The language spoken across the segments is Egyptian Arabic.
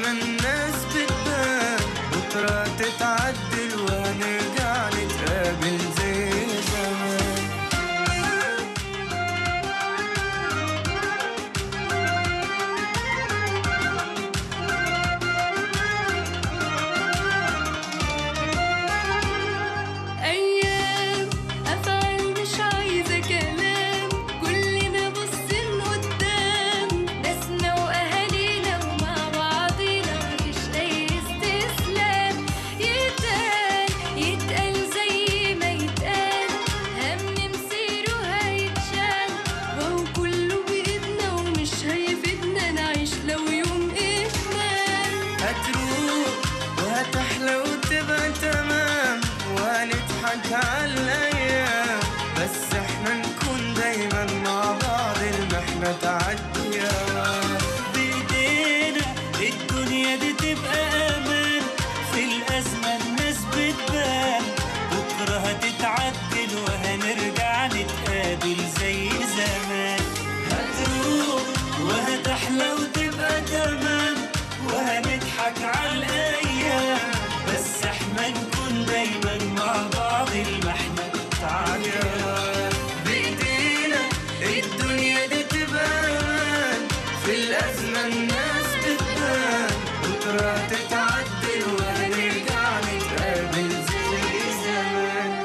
الأزمة الناس بتبان بكرة تتعدل وهنرجع نتقابل زي زمان أيام أفعال مش عايزة كلام كلنا باصين قدام ناسنا وأهالينا ومع بعضينا مفيش أي استسلام يتقال يتقال زي ما يتقال هم مسيره هيتشال وهو كله بإيدنا ومش هيفيدنا نعيش لو يوم إهمال هتروح وهتحلى وتبقى تمام وهنضحك على الأيام بس احنا نكون دايما مع بعض المحنة تعدي يا بايدينا الدنيا دي تبقى امان في الازمه الناس بتبان بكره هتتعدل وهنرجع نتقابل زي زمان هتروح وهتحلى وتبقى تمام وهنضحك على الايام بس احنا نكون دايما مع بعض المحنه تعدي بإيدينا الدنيا دي تبقى أمان في الأزمة الناس بتبان بكرة تتعدل وهنرجع نتقابل زي زمان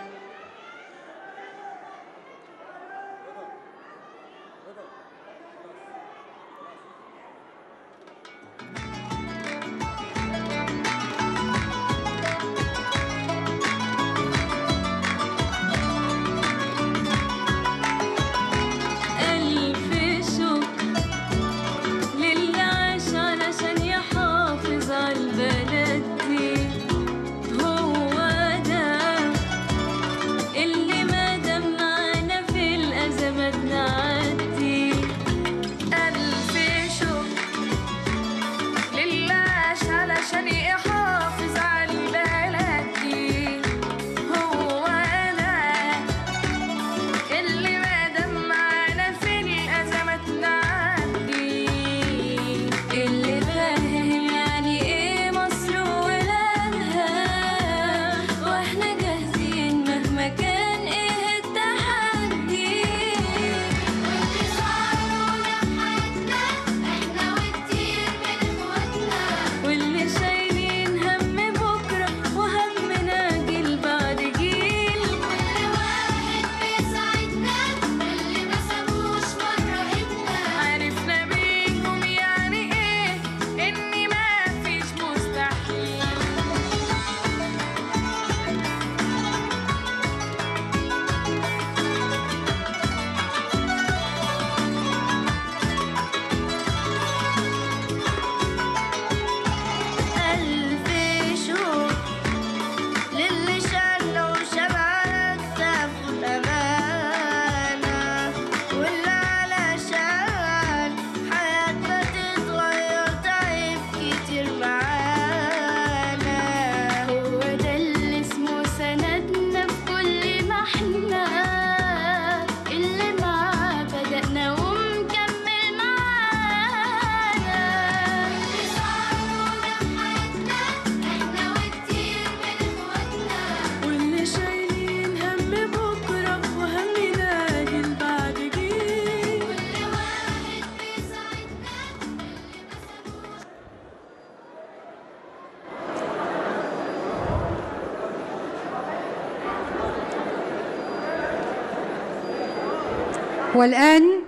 ألف شكر للي عاش علشان يحافظ عالبلد دي هو ده اللي ما دام معانا في الأزمات نعدي ألف شكر للي عاش علشان يحافظ عالبلد دي هو ده اللي ما دام معانا في الأزمات نعدي اللي فاهم يعني إيه مصر وولادها وإحنا جاهزين مهما كان إيه التحدي واللي صارونا بحياتنا إحنا وكتير من إخواتنا واللي شايلين هم بكرة وهمنا جيل بعد جيل كل واحد بيساعدنا اللي ما سابوش مرة ابنا عرفنا بيهم يعني ايه ان ما فيش مستحيل ألف شكر للي شالنا وشبعنا كتافه الأمانة واللي علشان حياتنا تتغير تعب كتير معانا هو ده اللي اسمه سندنا في كل محنة اللي معاه بدأنا ومكمل معانا واللي شايلين هم بكرة وهمنا جيل بعد جيل كل واحد بيساعدنا والآن